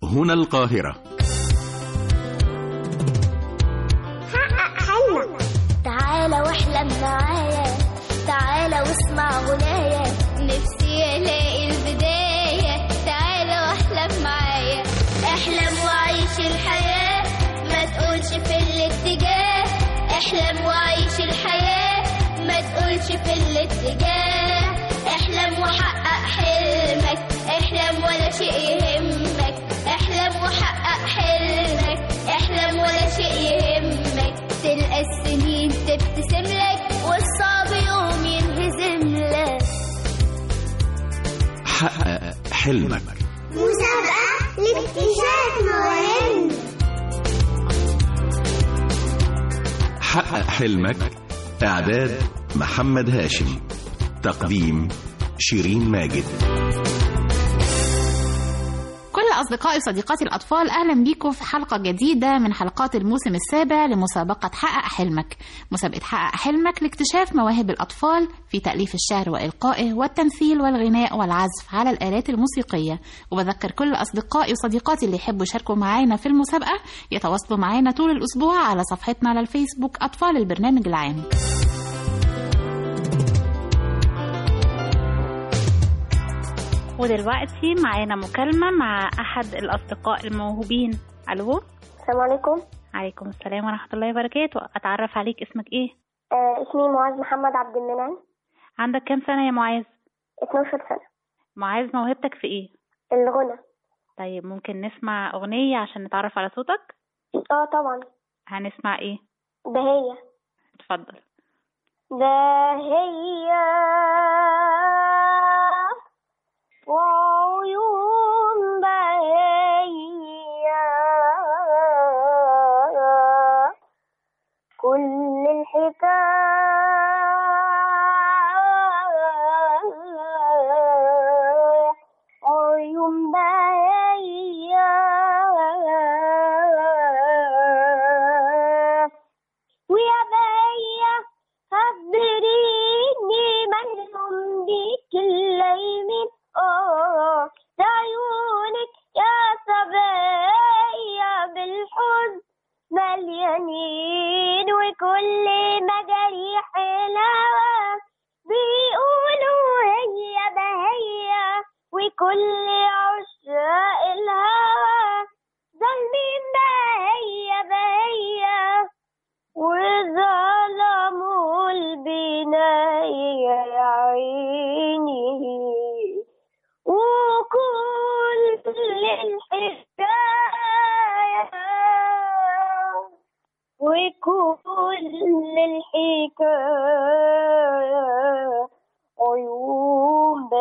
هنا القاهرة حقق حلمك تعالى واحلم معايا تعالى واسمع غنايا نفسي الاقي البداية تعالى واحلم معايا احلم وعيش الحياة ما تقولش في الاتجاه احلم وعيش الحياة ما تقولش في الاتجاه احلم وحقق حلمك احلم ولا شيء يهمك احلم وحقق حلمك احلم ولا شيء يهمك تلقى السنين تبتسم لك والصعب يوم ينهزم لك حقق حلمك مسابقة لاكتشاف مواهب حقق حلمك إعداد محمد هاشم تقديم شيرين ماجد كل أصدقائي وصديقاتي الأطفال أهلا بيكم في حلقة جديدة من حلقات الموسم السابع لمسابقة حقق حلمك مسابقة حقق حلمك لاكتشاف مواهب الأطفال في تأليف الشعر وإلقائه والتمثيل والغناء والعزف على الآلات الموسيقية وبذكر كل أصدقائي وصديقاتي اللي يحبوا يشاركوا معانا في المسابقة يتواصلوا معانا طول الأسبوع على صفحتنا على الفيسبوك أطفال البرنامج العام ودلوقتي معانا مكالمة مع أحد الأصدقاء الموهوبين ألو السلام عليكم عليكم السلام ورحمة الله وبركاته أتعرف عليك اسمك إيه؟ آه اسمي معاذ محمد عبد المنعم عندك كام سنة يا معاذ؟ 12 سنة معاذ موهبتك في إيه؟ الغنى طيب ممكن نسمع أغنية عشان نتعرف على صوتك؟ اه طبعا هنسمع إيه؟ ده هي اتفضل ده هي وعيون بهية كل الحكاية عيون بهية ويا بيا خبريني منهم بيك الليمين اه ده عيونك يا صبية بالحزن مليانين وكل مجاريح الهوى بيقولوا هي بهية وكل عشاق الهوى ظالمين بهية بهية وظلموا البناية يا عيني وكل الحكاية وكل الحكاية عيون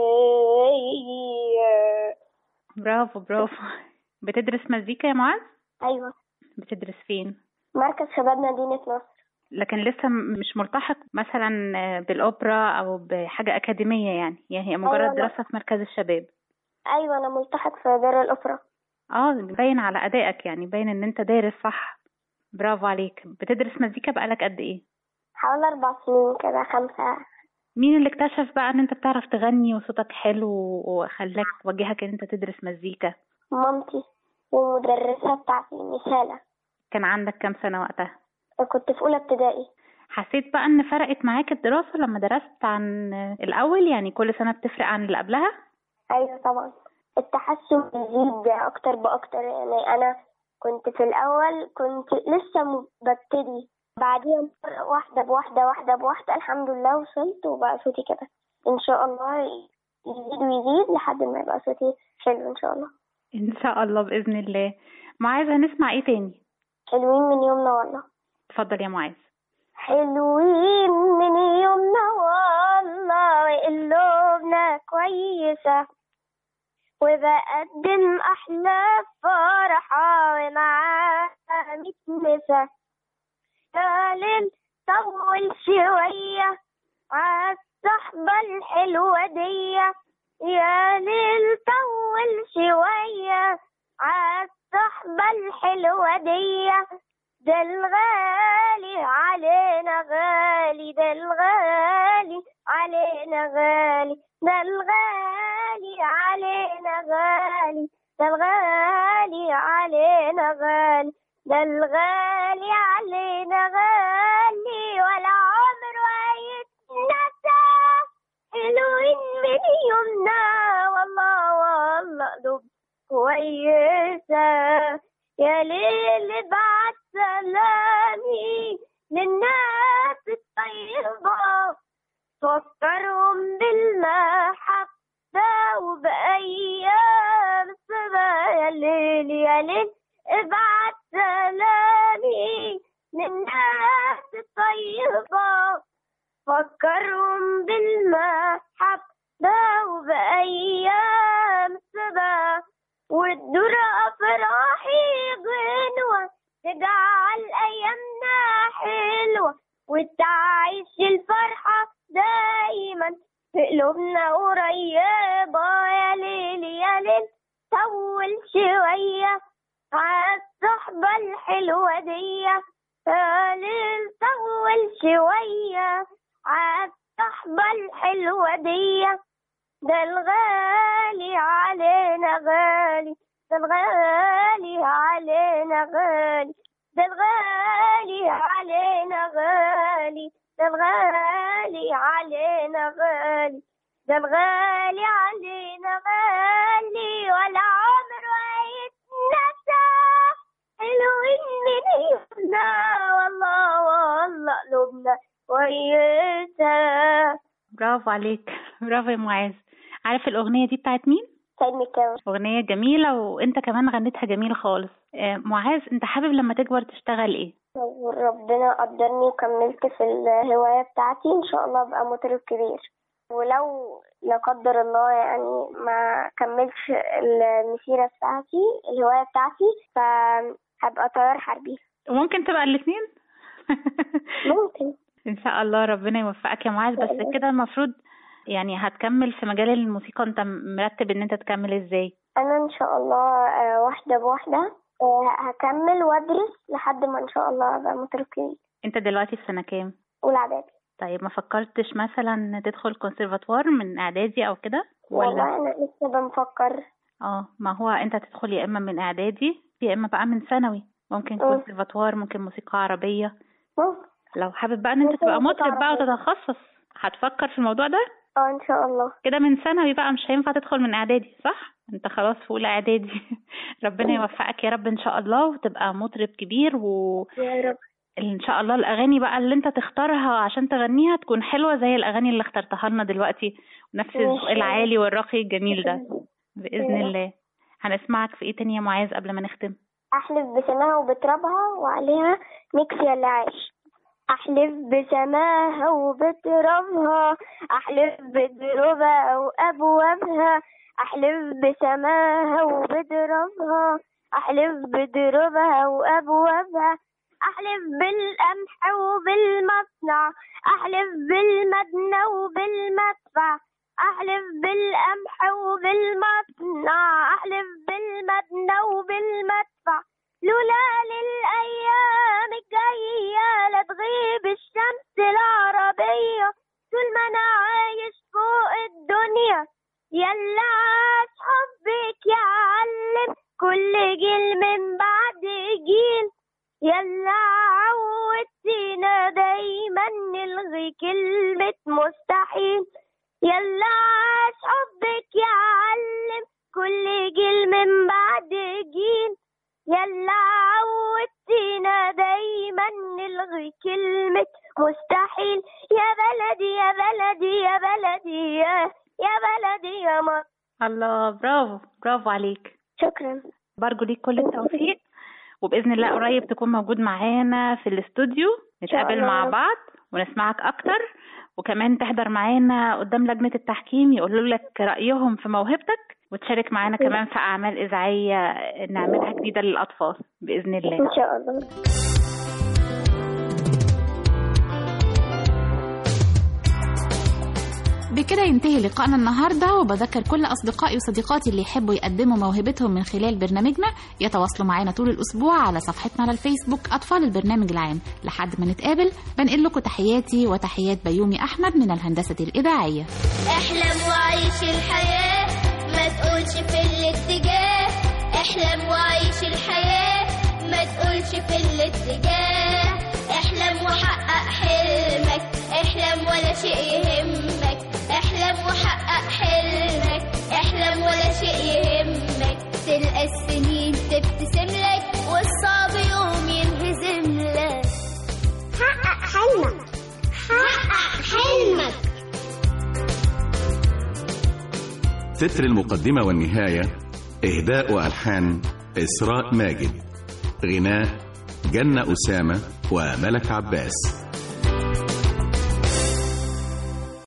بهية برافو برافو بتدرس مزيكا يا معاذ؟ أيوة بتدرس فين؟ مركز شباب مدينة نصر لكن لسه م- مش ملتحق مثلا بالأوبرا أو بحاجة أكاديمية يعني يعني هي مجرد أيوة، لا. دراسة في مركز الشباب أيوة أنا ملتحق في دار الأوبرا اه باين على أدائك يعني باين إن أنت دارس صح برافو عليك بتدرس مزيكا بقالك قد إيه؟ حوالي أربع سنين كده خمسة مين اللي اكتشف بقى إن أنت بتعرف تغني وصوتك حلو وخلاك وجهك إن أنت تدرس مزيكا؟ مامتي والمدرسة بتاعتي مثالة كان عندك كام سنة وقتها؟ كنت في أولى ابتدائي حسيت بقى إن فرقت معاك الدراسة لما درست عن الأول يعني كل سنة بتفرق عن اللي قبلها؟ أيوة طبعا التحسن بيزيد أكتر بأكتر يعني أنا كنت في الأول كنت لسه م- ببتدي بعدين واحدة بواحدة واحدة بواحدة الحمد لله وصلت وبقى صوتي كده إن شاء الله يزيد ويزيد لحد ما يبقى صوتي حلو إن شاء الله إن شاء الله بإذن الله معاذ هنسمع إيه تاني؟ حلوين من يومنا والله اتفضل يا معاذ حلوين من يومنا والله وقلوبنا كويسة وبقدم أحلى فرحة ومعاها متنسة يا ليل طول شوية عالصحبة الحلوة دي يا ليل طول شوية عالصحبة الحلوة دي ده الغالي علينا غالي ده الغالي علينا غالي ده الغالي علينا غالي ده الغالي الغالي علينا غالي ده الغالي علينا غالي ولا عمره هيتنسى حلوين من يومنا والله والله قلوب كويسة يا ليل بعد سلامي للناس الطيبة فكرهم بالمحبة وبأيام الصبا يا ليل يا ليل ابعت سلامي للناس الطيبة فكرهم بالمحبة وبأيام الصبا والدور أفراحي غنوة تجعل أيامنا حلوة وتعيش الفرحة دايما في قلوبنا قريبة يا ليل يا ليل طول شوية عالصحبة الحلوة دي يا ليل طول شوية عالصحبة الحلوة دي ده الغالي علينا غالي ده الغالي علينا غالي ده الغالي علينا غالي ده الغالي علينا غالي ده الغالي علينا غالي ولا عمره هيتنسى حلوين من يومنا والله والله قلوبنا كويسة برافو عليك برافو يا معاذ عارف الأغنية دي بتاعت مين؟ سيد مكاوي أغنية جميلة وأنت كمان غنيتها جميل خالص آه، معاذ أنت حابب لما تكبر تشتغل إيه؟ وربنا قدرني وكملت في الهواية بتاعتي إن شاء الله أبقى مطرب كبير ولو لا قدر الله يعني ما كملتش المسيرة بتاعتي الهواية بتاعتي فهبقى طيار حربي وممكن تبقى الاتنين ممكن ان شاء الله ربنا يوفقك يا معاذ إن شاء بس الله. كده المفروض يعني هتكمل في مجال الموسيقى انت مرتب ان انت تكمل ازاي أنا إن شاء الله آه، واحدة بواحدة آه، هكمل وأدرس لحد ما إن شاء الله أبقى مطرب كبير انت دلوقتي في سنة كام أولى إعدادي طيب ما فكرتش مثلا تدخل كونسرفاتوار من اعدادي او كده ولا والله أنا لسه بنفكر اه ما هو انت تدخل يا اما من اعدادي يا اما بقى من ثانوي ممكن اه. كونسرفاتوار ممكن موسيقى عربية ممكن لو حابب بقى ان انت ممكن تبقى موسيقى مطرب بقى عربية. وتتخصص هتفكر في الموضوع ده اه إن شاء الله كده من ثانوي بقى مش هينفع تدخل من اعدادي صح انت خلاص في اولى اعدادي ربنا يوفقك يا رب ان شاء الله وتبقى مطرب كبير و يا رب ان شاء الله الاغاني بقى اللي انت تختارها عشان تغنيها تكون حلوه زي الاغاني اللي اخترتها لنا دلوقتي ونفس الذوق ماشي. العالي والراقي الجميل ده باذن يا. الله هنسمعك في ايه تاني يا معاذ قبل ما نختم أحلف بسماها وبترابها وعليها ميكس يا اللي عايش أحلف بسماها وبترابها أحلف بدروبها وأبوابها أحلف بسماها وبدربها أحلف بدروبها وأبوابها أحلف بالقمح وبالمصنع أحلف بالمدنى وبالمدفع أحلف بالقمح وبالمصنع أحلف بالمدنى وبالمدفع لولا للأيام الجاية لا تغيب الشمس العربية طول ما أنا عايش فوق الدنيا يلا عاش حبك يعلم كل جيل من بعد جيل يلا عودتينا دايما نلغي كلمة مستحيل يلا عاش حبك يعلم كل جيل من بعد جيل يلا عودتينا دايما نلغي كلمة مستحيل يا بلدي يا بلدي يا بلدي يا, يا بلدي يا مصر الله برافو برافو عليك شكرا برجو ليك كل التوفيق وباذن الله قريب تكون موجود معانا في الاستوديو نتقابل الله. مع بعض ونسمعك اكتر وكمان تحضر معانا قدام لجنه التحكيم يقولوا لك رايهم في موهبتك وتشارك معانا كمان في اعمال اذاعيه نعملها جديده للاطفال باذن الله إن شاء الله بكده ينتهي لقائنا النهاردة وبذكر كل أصدقائي وصديقاتي اللي يحبوا يقدموا موهبتهم من خلال برنامجنا يتواصلوا معنا طول الأسبوع على صفحتنا على الفيسبوك أطفال البرنامج العام لحد ما نتقابل بنقل لكم تحياتي وتحيات بيومي أحمد من الهندسة الإذاعية احلم وعيش الحياة ما تقولش في الاتجاه احلم وعيش الحياة ما تقولش في الاتجاه احلم وحقق حلمك احلم ولا شيء يهمك احلم وحقق حلمك احلم ولا شيء يهمك تلقى السنين تبتسم لك والصعب يوم ينهزم لك حقق حلمك حقق حلمك تتر المقدمة والنهاية إهداء وألحان إسراء ماجد غناء جنة أسامة وملك عباس